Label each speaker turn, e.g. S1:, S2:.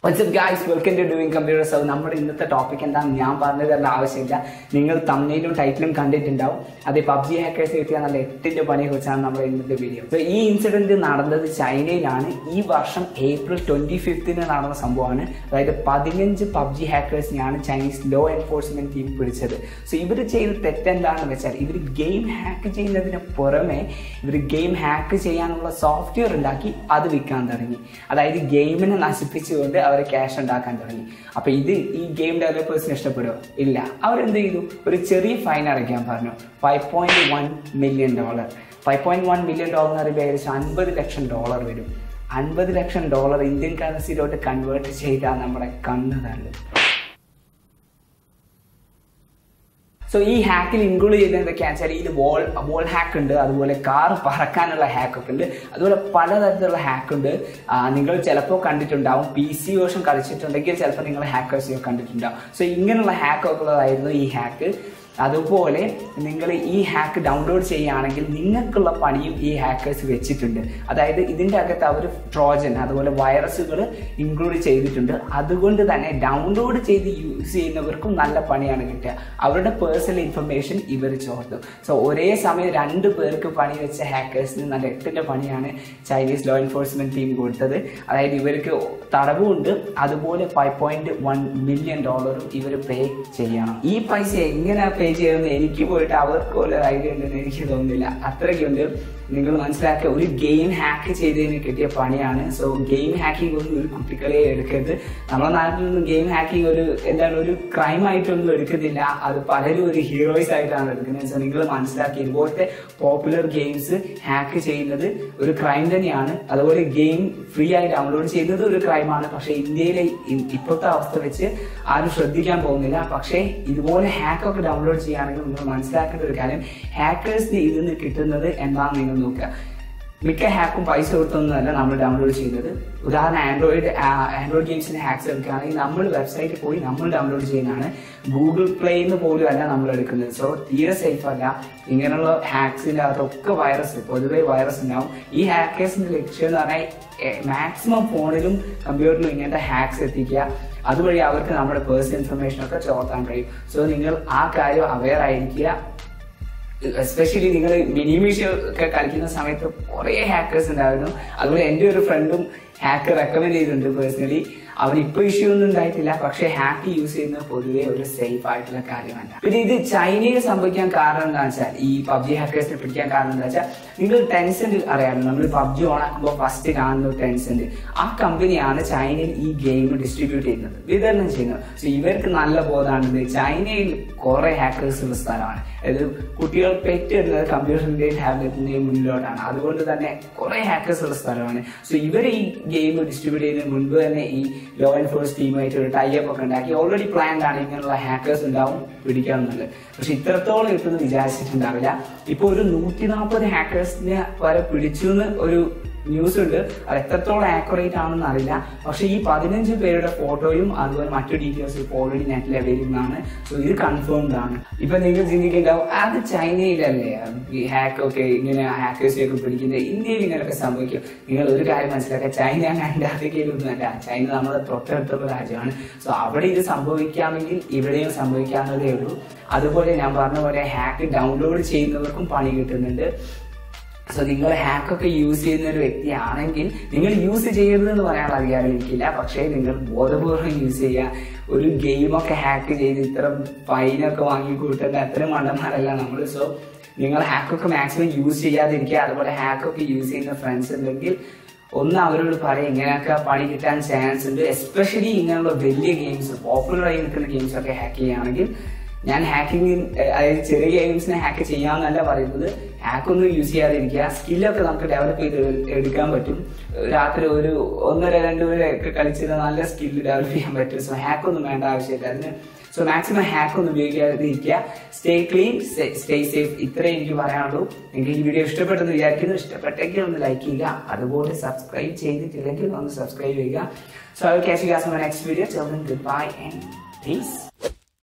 S1: WhatsApp guys welcome to doing computer so നമ്മുടെ ഇന്നത്തെ topic എന്താണെന്ന് ഞാൻ പറഞ്ഞു തരേണ്ട ആവശ്യമില്ല നിങ്ങൾ തമ്മിലും ടൈറ്റിലും കണ്ടിട്ടുണ്ടാവും അത് പബ്ജി ഹാക്കേഴ്സ് കിട്ടിയ നല്ല എട്ടിന്റെ പണിയെ കുറിച്ചാണ് നമ്മുടെ ഇന്നത്തെ വീഡിയോ സോ ഈ ഇൻസിഡന്റ് നടന്നത് ചൈനയിലാണ് ഈ വർഷം ഏപ്രിൽ ട്വന്റി ഫിഫ്തിന് നടന്ന സംഭവമാണ് അതായത് പതിനഞ്ച് പബ്ജി ഹാക്കേഴ്സിനെയാണ് ചൈനീസ് ലോ എൻഫോഴ്സ്മെന്റ് ടീം പിടിച്ചത് സോ ഇവർ ചെയ്ത തെറ്റെന്താണെന്ന് വെച്ചാൽ ഇവർ ഗെയിം ഹാക്ക് ചെയ്യുന്നതിന് പുറമെ ഇവർ ഗെയിം ഹാക്ക് ചെയ്യാനുള്ള സോഫ്റ്റ്വെയർ ഉണ്ടാക്കി അത് വിൽക്കാൻ തുടങ്ങി അതായത് ഗെയിമിനെ നശിപ്പിച്ചുകൊണ്ട് അവർ ക്യാഷ് ഉണ്ടാക്കാൻ തുടങ്ങി അപ്പൊ ഇത് ഈ ഗെയിം ഡെവലപ്പേഴ്സിന് ഇഷ്ടപ്പെടുമോ ഇല്ല അവരെന്ത് ചെയ്തു ഒരു ചെറിയ ഫൈൻ അടയ്ക്കാൻ പറഞ്ഞു five point one million dollar five point one million dollar എന്ന് പറയുമ്പോൾ ഏകദേശം അൻപത് ലക്ഷം ഡോളർ വരും അൻപത് ലക്ഷം ഡോളർ ഇന്ത്യൻ കറൻസിയിലോട്ട് കൺവേർട്ട് ചെയ്താൽ നമ്മുടെ കണ്ണ് തള്ളും സോ ഈ ഹാക്കിൽ ഇൻക്ലൂഡ് ചെയ്തത് എന്തൊക്കെയാണെന്ന് വെച്ചാൽ ഇതിൽ വോൾ വോൾ ഹാക്ക് ഉണ്ട് അതുപോലെ കാർ പറക്കാനുള്ള ഹാക്ക് ഒക്കെ ഉണ്ട് അതുപോലെ പലതരത്തിലുള്ള ഹാക്ക് ഉണ്ട് ആ, നിങ്ങൾ ചിലപ്പോൾ കണ്ടിട്ടുണ്ടാവും പി സി വേർഷൻ കളിച്ചിട്ടുണ്ടെങ്കിൽ ചിലപ്പോൾ നിങ്ങൾ ഹാക്കേഴ്സ് കണ്ടിട്ടുണ്ടാവും സോ ഇങ്ങനെയുള്ള ഹാക്ക് ഒക്കെ ഉള്ളതായിരുന്നു ഈ ഹാക്ക് അതുപോലെ നിങ്ങൾ ഈ ഹാക്ക് ഡൗൺലോഡ് ചെയ്യുകയാണെങ്കിൽ നിങ്ങൾക്കുള്ള പണിയും ഈ ഹാക്കേഴ്സ് വെച്ചിട്ടുണ്ട് അതായത് ഇതിൻ്റെ അകത്ത് അവർ ട്രോജൻ അതുപോലെ വൈറസുകൾ ഇൻക്ലൂഡ് ചെയ്തിട്ടുണ്ട് അതുകൊണ്ട് തന്നെ ഡൗൺലോഡ് ചെയ്ത് യൂസ് ചെയ്യുന്നവർക്കും നല്ല പണിയാണ് കിട്ടുക അവരുടെ പേഴ്സണൽ ഇൻഫർമേഷൻ ഇവർ ചോർത്തും സോ ഒരേ സമയം രണ്ട് പേർക്ക് പണി വെച്ച ഹാക്കേഴ്സിന് നല്ല എട്ടിൻ്റെ പണിയാണ് ചൈനീസ് ലോ എൻഫോഴ്സ്മെന്റ് ടീം കൊടുത്തത് അതായത് ഇവർക്ക് തടവുണ്ട് അതുപോലെ ഫൈവ് പോയിന്റ് വൺ മില്യൺ ഡോളറും ഇവർ പേ ചെയ്യണം ഈ പൈസ എങ്ങനെ പേ ചെയ്യുമെന്ന് എനിക്ക് പോയിട്ട് അവർക്ക് ഒരു ഐഡിയ ഉണ്ടെന്ന് എനിക്ക് തോന്നുന്നില്ല അത്രയ്ക്കുണ്ട് നിങ്ങൾ മനസ്സിലാക്കുക ഒരു ഗെയിം ഹാക്ക് ചെയ്തതിന് കിട്ടിയ പണിയാണ് സോ ഗെയിം ഹാക്കിംഗ് ഒന്നും ഒരു കുട്ടികളെ എടുക്കരുത് നമ്മുടെ നാട്ടിൽ നിന്നും ഗെയിം ഹാക്കിംഗ് ഒരു എന്താണ് ഒരു ക്രൈം ആയിട്ടൊന്നും എടുക്കുന്നില്ല അത് പലരും ഒരു ഹീറോയിസ് ആയിട്ടാണ് എടുക്കുന്നത് സോ നിങ്ങൾ മനസ്സിലാക്കി ഇതുപോലത്തെ പോപ്പുലർ ഗെയിംസ് ഹാക്ക് ചെയ്യുന്നത് ഒരു ക്രൈം തന്നെയാണ് അതുപോലെ ഗെയിം ഫ്രീ ആയി ഡൗൺലോഡ് ചെയ്യുന്നത് ഒരു ക്രൈമാണ് പക്ഷേ ഇന്ത്യയിലെ ഇ- ഇപ്പോഴത്തെ അവസ്ഥ വെച്ച് ആരും ശ്രദ്ധിക്കാൻ പോകുന്നില്ല പക്ഷേ ഇതുപോലെ ഹാക്കൊക്കെ ഡൗൺലോഡ് ചെയ്യുകയാണെങ്കിൽ നിങ്ങൾ മനസ്സിലാക്കേണ്ട ഒരു കാര്യം ഹാക്കേഴ്സിന് ഇതിൽ നിന്ന് കിട്ടുന്നത് എന്താണെന്ന് നിങ്ങൾ നോക്കുക മിക്ക ഹാക്കും പൈസ കൊടുത്തൊന്നുമല്ല നമ്മൾ ഡൗൺലോഡ് ചെയ്യുന്നത് ഉദാഹരണം ആൻഡ്രോയിഡ് ആൻഡ്രോയിഡ് ഗെയിംസിന് ഹാക്സ് എടുക്കുകയാണെങ്കിൽ നമ്മൾ വെബ്സൈറ്റിൽ പോയി നമ്മൾ ഡൗൺലോഡ് ചെയ്യുന്നതാണ് ഗൂഗിൾ പ്ലേന്ന് പോലും അല്ല നമ്മൾ എടുക്കുന്നത് സോ തീരെ സേഫ് അല്ല ഇങ്ങനെയുള്ള ഹാക്സിൻ്റെ അകത്തൊക്കെ വൈറസ് പൊതുവെ വൈറസ് ഉണ്ടാവും ഈ ഹാക്കേഴ്സിന്റെ ലക്ഷ്യം എന്ന് പറഞ്ഞാൽ മാക്സിമം ഫോണിലും കമ്പ്യൂട്ടറിലും ഇങ്ങനത്തെ ഹാക്സ് എത്തിക്കുക അതുവഴി അവർക്ക് നമ്മുടെ പേഴ്സണൽ ഇൻഫർമേഷൻ ഒക്കെ ചോർത്താൻ കഴിയും സോ നിങ്ങൾ ആ കാര്യം അവെയർ ആയിരിക്കുക എസ്പെഷ്യലി നിങ്ങൾ മിനിമീഷ്യ ഒക്കെ കളിക്കുന്ന സമയത്ത് കുറേ ഹാക്കേഴ്സ് ഉണ്ടായിരുന്നു അതുപോലെ എൻ്റെ ഒരു ഫ്രണ്ടും ഹാക്ക് റെക്കമെൻഡ് ചെയ്തിട്ടുണ്ട് പേഴ്സണലി അവൻ ഇപ്പൊ ഇഷ്യൂ ഒന്നും ഉണ്ടായിട്ടില്ല പക്ഷേ ഹാക്ക് യൂസ് ചെയ്യുന്നത് പൊതുവെ ഒരു സേഫ് ആയിട്ടുള്ള കാര്യമല്ല പിന്നെ ഇത് ചൈനയിൽ സംഭവിക്കാൻ കാരണം എന്താ വെച്ചാൽ ഈ പബ്ജി ഹാക്കേഴ്സിനെ പിടിക്കാൻ കാരണം എന്താ വെച്ചാൽ നിങ്ങൾ ടെൻസെന്റ് അറിയാമല്ലോ നമ്മൾ പബ്ജി ഓൺ ആക്കുമ്പോൾ ഫസ്റ്റ് കാണുന്നത് ടെൻസെന്റ് ആ കമ്പനിയാണ് ചൈനയിൽ ഈ ഗെയിം ഡിസ്ട്രിബ്യൂട്ട് ചെയ്യുന്നത് വിതരണം ചെയ്യുന്നത് സോ ഇവർക്ക് നല്ല ബോധമാണിത് ചൈനയിൽ കുറെ ഹാക്കേഴ്സ് ഉള്ള സ്ഥലമാണ് അതായത് കുട്ടികൾ പെറ്റിടുന്നത് കമ്പ്യൂട്ടറിന്റെയും ടാബ്ലറ്റിന്റെയും മുന്നിലോട്ടാണ് അതുകൊണ്ട് തന്നെ കുറെ ഹാക്കേഴ്സ് ഉള്ള സ്ഥലമാണ് സോ ഇവർ ഈ ഗെയിം ഡിസ്ട്രിബ്യൂട്ട് ചെയ്യുന്നതിന് മുൻപ് തന്നെ ഈ ലോ എൻഫോഴ്സ് ടീമായിട്ട് ഒരു ടൈപ്പ് ഒക്കെ ഉണ്ടാക്കി ഓൾറെഡി പ്ലാൻഡ് ആണ് ഇങ്ങനെയുള്ള ഹാക്കേഴ്സ് ഉണ്ടാവും പിടിക്കാമെന്നുള്ളത് പക്ഷെ ഇത്രത്തോളം കിട്ടുമെന്ന് വിചാരിച്ചിട്ടുണ്ടാവില്ല ഇപ്പൊ ഒരു നൂറ്റി നാൽപ്പത് ഹാക്കേഴ്സിനെ വരെ പിടിച്ചു എന്ന് ഒരു ന്യൂസ് ഉണ്ട് അത് എത്രത്തോളം ആക്യുറേറ്റ് ആണെന്ന് അറിയില്ല പക്ഷെ ഈ പതിനഞ്ച് പേരുടെ ഫോട്ടോയും അതുപോലെ മറ്റു ഡീറ്റെയിൽസ് ഇപ്പോൾ ഓൾറെഡി നെറ്റിൽ അവൈലബിൾ ആണ് സോ ഇത് കൺഫേംഡ് ആണ് ഇപ്പൊ നിങ്ങൾ ചിന്തിക്കുന്നുണ്ടാവും അത് ചൈനയിലല്ലേ ഈ ഹാക്ക് ഒക്കെ ഇങ്ങനെ ഹാക്കേഴ്സിനെയൊക്കെ പിടിക്കുന്നത് ഇന്ത്യയിൽ ഇങ്ങനെയൊക്കെ സംഭവിക്കും നിങ്ങൾ ഒരു കാര്യം മനസ്സിലാക്കുക ചൈന അന്റാർട്ടിക്കയിലൊന്നുമല്ല ചൈന നമ്മുടെ തൊട്ടടുത്തുള്ള രാജ്യമാണ് സോ അവിടെ ഇത് സംഭവിക്കാമെങ്കിൽ ഇവിടെയും സംഭവിക്കാവുന്നതേ ഉള്ളൂ അതുപോലെ ഞാൻ പറഞ്ഞ പോലെ ഹാക്ക് ഡൗൺലോഡ് ചെയ്യുന്നവർക്കും പണി കിട്ടുന്നുണ്ട് സോ നിങ്ങൾ ഹാക്കൊക്കെ യൂസ് ചെയ്യുന്ന ഒരു വ്യക്തിയാണെങ്കിൽ നിങ്ങൾ യൂസ് ചെയ്യരുത് എന്ന് പറയാനുള്ള അധികാരം എനിക്കില്ല പക്ഷേ നിങ്ങൾ ബോധപൂർവ്വം യൂസ് ചെയ്യുക ഒരു ഗെയിമൊക്കെ ഹാക്ക് ചെയ്ത് ഇത്ര ഫൈനൊക്കെ വാങ്ങി കൂട്ടേണ്ട അത്ര മണ്ടന്മാരല്ല നമ്മൾ സോ നിങ്ങൾ ഹാക്കൊക്കെ മാക്സിമം യൂസ് ചെയ്യാതിരിക്കുക അതുപോലെ ഹാക്കൊക്കെ യൂസ് ചെയ്യുന്ന ഫ്രണ്ട്സ് ഉണ്ടെങ്കിൽ ഒന്ന് അവരോട് പറയും ഇങ്ങനെയൊക്കെ പണി കിട്ടാൻ ചാൻസ് ഉണ്ട് എസ്പെഷ്യലി ഇങ്ങനെയുള്ള വലിയ ഗെയിംസ് പോപ്പുലർ ആയി നിൽക്കുന്ന ഗെയിംസ് ഒക്കെ ഹാക്ക് ചെയ്യുകയാണെങ്കിൽ ഞാൻ ഹാക്കിംഗ് അതായത് ചെറിയ ഗെയിംസിനെ ഹാക്ക് ചെയ്യാമെന്നല്ല പറയുന്നത് ഹാക്കൊന്നും യൂസ് ചെയ്യാതിരിക്കുക സ്കില്ലൊക്കെ നമുക്ക് ഡെവലപ്പ് ചെയ്ത് എടുക്കാൻ പറ്റും രാത്രി ഒരു ഒന്നര രണ്ട് വരെ ഒക്കെ കളിച്ചിട്ട് നല്ല സ്കില്ല് ഡെവലപ്പ് ചെയ്യാൻ പറ്റും സോ ഹാക്കൊന്നും വേണ്ട ആവശ്യമില്ല അതിന് സോ മാക്സിമം ഹാക്ക് ഒന്നും ഉപയോഗിക്കാതിരിക്കുക സ്റ്റേ ക്ലീൻ സ്റ്റേ സേഫ് ഇത്രേ എനിക്ക് പറയാനുള്ളൂ നിങ്ങൾക്ക് ഈ വീഡിയോ ഇഷ്ടപ്പെട്ടെന്ന് വിചാരിക്കുന്നു ഇഷ്ടപ്പെട്ടെങ്കിൽ ഒന്ന് ലൈക്ക് ചെയ്യുക അതുപോലെ സബ്സ്ക്രൈബ് ചെയ്തിട്ടില്ലെങ്കിൽ ഒന്ന് സബ്സ്ക്രൈബ് ചെയ്യുക so I catch you guys my next video good bye and piece